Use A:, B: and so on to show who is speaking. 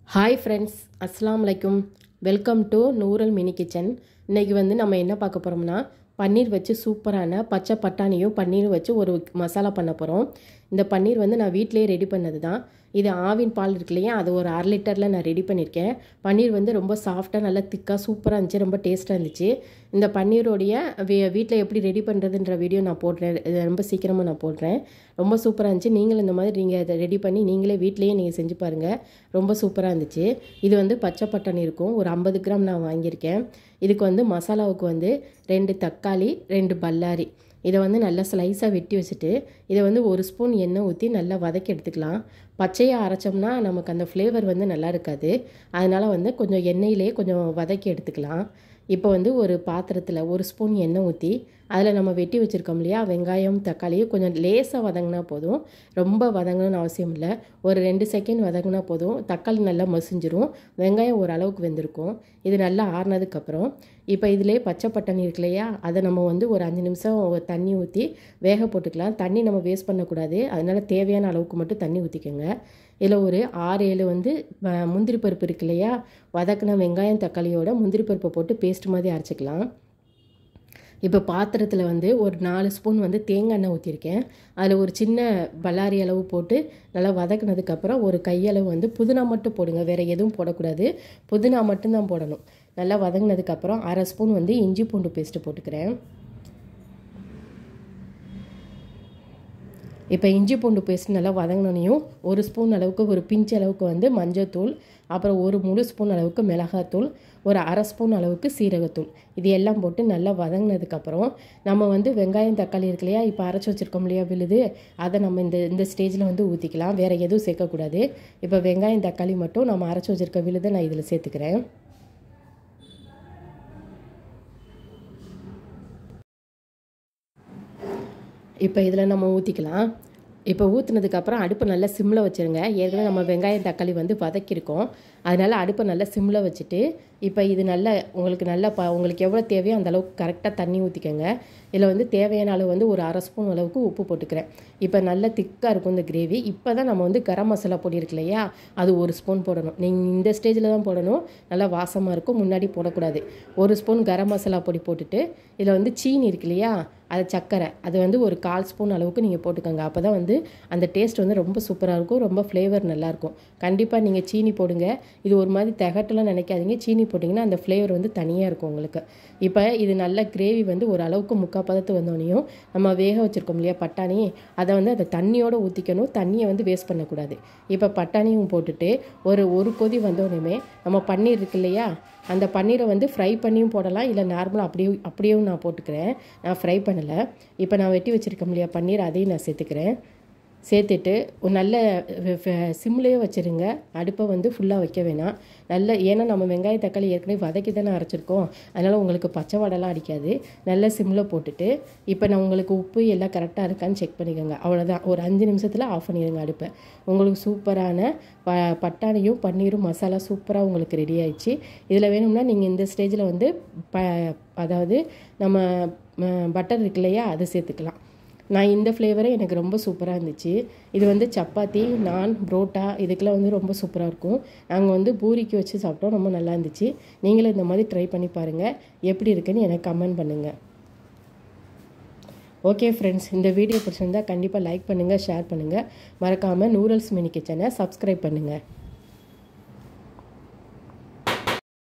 A: hi friends அஸ்ஸலாமு அலைக்கும் welcome to Noorul mini kitchen இன்றைக்கி வந்து நம்ம என்ன பார்க்க போகிறோம்னா பன்னீர் வச்சு சூப்பரான பச்சை பட்டாணியும் பன்னீரும் வச்சு ஒரு மசாலா பண்ண போகிறோம் இந்த பன்னீர் வந்து நான் வீட்டிலேயே ரெடி பண்ணது தான் இது ஆவின் பால் இருக்கு இல்லையா அது ஒரு அரை லிட்டரில் நான் ரெடி பண்ணியிருக்கேன் பன்னீர் வந்து ரொம்ப சாஃப்டாக நல்லா திக்காக சூப்பராக இருந்துச்சு ரொம்ப டேஸ்ட்டாக இருந்துச்சு இந்த பன்னீரோடைய வீ வீட்டில் எப்படி ரெடி பண்ணுறதுன்ற வீடியோ நான் போடுறேன் இது ரொம்ப சீக்கிரமாக நான் போடுறேன் ரொம்ப சூப்பராக இருந்துச்சு நீங்களும் இந்த மாதிரி நீங்கள் அதை ரெடி பண்ணி நீங்களே வீட்டிலேயே நீங்கள் செஞ்சு பாருங்கள் ரொம்ப சூப்பராக இருந்துச்சு இது வந்து பச்சை பட்டாணி இருக்கும் ஒரு ஐம்பது கிராம் நான் வாங்கியிருக்கேன் இதுக்கு வந்து மசாலாவுக்கு வந்து ரெண்டு தக்காளி ரெண்டு பல்லாரி இதை வந்து நல்லா ஸ்லைஸாக வெட்டி வச்சுட்டு இதை வந்து ஒரு ஸ்பூன் எண்ணெய் ஊற்றி நல்லா வதக்கி எடுத்துக்கலாம் பச்சையாக அரைச்சோம்னா நமக்கு அந்த ஃப்ளேவர் வந்து நல்லா இருக்காது அதனால் வந்து கொஞ்சம் எண்ணெயிலே கொஞ்சம் வதக்கி எடுத்துக்கலாம் இப்போ வந்து ஒரு பாத்திரத்தில் ஒரு ஸ்பூன் எண்ணெய் ஊற்றி அதில் நம்ம வெட்டி வச்சுருக்கோம் இல்லையா வெங்காயம் தக்காளியும் கொஞ்சம் லேசாக வதங்கினா போதும் ரொம்ப வதங்கணும்னு அவசியம் இல்லை ஒரு ரெண்டு செகண்ட் வதங்கினா போதும் தக்காளி நல்லா மசிஞ்சிரும் வெங்காயம் ஓரளவுக்கு வெந்திருக்கும் இது நல்லா ஆறுனதுக்கப்புறம் இப்போ இதிலே பச்சை பட்டாணி இருக்கு இல்லையா அதை நம்ம வந்து ஒரு அஞ்சு நிமிஷம் தண்ணி ஊற்றி வேக போட்டுக்கலாம் தண்ணி நம்ம வேஸ்ட் பண்ணக்கூடாது அதனால் தேவையான அளவுக்கு மட்டும் தண்ணி ஊற்றிக்கோங்க இதில் ஒரு ஆறு ஏழு வந்து அஹ், முந்திரி பருப்பு இருக்கு இல்லையா வதக்கின வெங்காயம் தக்காளியோட முந்திரி பருப்பை போட்டு பேஸ்ட் மாதிரி அரைச்சிக்கலாம் இப்போ பாத்திரத்தில் வந்து ஒரு நாலு ஸ்பூன் வந்து தேங்காய் எண்ணெய் ஊற்றிருக்கேன் அதில் ஒரு சின்ன பல்லாரி அளவு போட்டு நல்லா வதக்குனதுக்கப்புறம் ஒரு கையளவு வந்து புதினா மட்டும் போடுங்க வேறு எதுவும் போடக்கூடாது புதினா மட்டும்தான் போடணும் நல்லா வதங்கினதுக்கப்புறம் அரை ஸ்பூன் வந்து இஞ்சி பூண்டு பேஸ்ட்டு போட்டுக்கிறேன் இப்போ இஞ்சி பூண்டு பேஸ்ட் நல்லா வதங்கினோனையும் ஒரு ஸ்பூன் அளவுக்கு ஒரு பிஞ்ச் அளவுக்கு வந்து மஞ்சத்தூள் அப்புறம் ஒரு முழு ஸ்பூன் அளவுக்கு மிளகாத்தூள் ஒரு அரை ஸ்பூன் அளவுக்கு சீரகத்தூள் இது எல்லாம் போட்டு நல்லா வதங்கினதுக்கப்புறம் நம்ம வந்து வெங்காயம் தக்காளி இருக்கு இல்லையா இப்போ அரைச்சி வச்சுருக்கோம் இல்லையா விழுது அதை நம்ம இந்த இந்த ஸ்டேஜில் வந்து ஊற்றிக்கலாம் வேறு எதுவும் சேர்க்கக்கூடாது இப்போ வெங்காயம் தக்காளி மட்டும் நம்ம அரைச்சி வச்சுருக்க விழுதை நான் இதில் சேர்த்துக்கிறேன் இப்போ இதில் நம்ம ஊற்றிக்கலாம் இப்போ ஊற்றுனதுக்கப்புறம் அடுப்பு நல்லா சிம்மில் வச்சுருங்க ஏற்கனவே நம்ம வெங்காயம் தக்காளி வந்து வதக்கியிருக்கோம் அதனால் அடுப்பை நல்லா சிம்மில் வச்சுட்டு இப்போ இது நல்ல உங்களுக்கு நல்லா ப உங்களுக்கு எவ்வளோ தேவையோ அந்த அளவுக்கு கரெக்டாக தண்ணி ஊற்றிக்கோங்க இதில் வந்து தேவையான அளவு வந்து ஒரு அரை ஸ்பூன் அளவுக்கு உப்பு போட்டுக்கிறேன் இப்போ நல்லா திக்காக இருக்கும் இந்த கிரேவி இப்போ தான் நம்ம வந்து கரம் மசாலா பொடி இருக்கு இல்லையா அது ஒரு ஸ்பூன் போடணும் நீங்கள் இந்த ஸ்டேஜில் தான் போடணும் நல்லா வாசமாக இருக்கும் முன்னாடி போடக்கூடாது ஒரு ஸ்பூன் கரம் மசாலா பொடி போட்டுட்டு இதில் வந்து சீனி இருக்கு இல்லையா அது சர்க்கரை அது வந்து ஒரு கால் ஸ்பூன் அளவுக்கு நீங்கள் போட்டுக்கோங்க அப்போ தான் வந்து அந்த டேஸ்ட் வந்து ரொம்ப சூப்பராக இருக்கும் ரொம்ப ஃப்ளேவர் நல்லாயிருக்கும் கண்டிப்பாக நீங்கள் சீனி போடுங்க இது ஒரு மாதிரி திகட்டலாம் நினைக்காதீங்க சீனி போட்டிங்கன்னா அந்த ஃப்ளேவர் வந்து தனியாக இருக்கும் உங்களுக்கு இப்போ இது நல்ல கிரேவி வந்து ஒரு அளவுக்கு முக்கால் பதத்து வந்தோடனையும் நம்ம வேக வச்சுருக்கோம் இல்லையா பட்டாணி அதை வந்து அந்த தண்ணியோடு ஊற்றிக்கணும் தண்ணியை வந்து வேஸ்ட் பண்ணக்கூடாது இப்போ பட்டாணியும் போட்டுட்டு ஒரு ஒரு கொதி வந்தோடனே நம்ம பன்னீர் இருக்கு இல்லையா அந்த பன்னீரை வந்து ஃப்ரை பண்ணியும் போடலாம் இல்லை நார்மலாக அப்படியே அப்படியும் நான் போட்டுக்கிறேன் நான் ஃப்ரை பண்ணலை இப்போ நான் வெட்டி வச்சுருக்கேன் இல்லையா பன்னீர் அதையும் நான் சேர்த்துக்கிறேன் சேர்த்துட்டு ஒரு நல்ல சிம்லேயே வச்சுருங்க அடுப்பை வந்து ஃபுல்லாக வைக்க வேணாம் நல்ல ஏன்னா நம்ம வெங்காய தக்காளி ஏற்கனவே வதக்கி தானே அரைச்சிருக்கோம் அதனால் உங்களுக்கு பச்சை வடைலாம் அடிக்காது நல்ல சிம்மில் போட்டுட்டு இப்போ நான் உங்களுக்கு உப்பு எல்லாம் கரெக்டாக இருக்கான்னு செக் பண்ணிக்கோங்க அவ்வளோதான் ஒரு அஞ்சு நிமிஷத்தில் ஆஃப் பண்ணிடுங்க அடுப்பை உங்களுக்கு சூப்பரான ப பட்டாணியும் பன்னீரும் மசாலா சூப்பராக உங்களுக்கு ரெடி ஆயிடுச்சு இதில் வேணும்னா நீங்கள் இந்த ஸ்டேஜில் வந்து ப அதாவது நம்ம பட்டர் இருக்கு இல்லையா அதை சேர்த்துக்கலாம் நான் இந்த ஃப்ளேவரே எனக்கு ரொம்ப சூப்பராக இருந்துச்சு இது வந்து சப்பாத்தி நான் புரோட்டா இதுக்கெல்லாம் வந்து ரொம்ப சூப்பராக இருக்கும் நாங்கள் வந்து பூரிக்கு வச்சு சாப்பிட்டோம் ரொம்ப நல்லா இருந்துச்சு நீங்களும் இந்த மாதிரி ட்ரை பண்ணி பாருங்கள் எப்படி இருக்குன்னு எனக்கு கமெண்ட் பண்ணுங்கள் ஓகே ஃப்ரெண்ட்ஸ் இந்த வீடியோ பிடிச்சிருந்தா கண்டிப்பாக லைக் பண்ணுங்கள் ஷேர் பண்ணுங்கள் மறக்காமல் நூரல்ஸ் மினி கிச்சனை சப்ஸ்கிரைப் பண்ணுங்கள்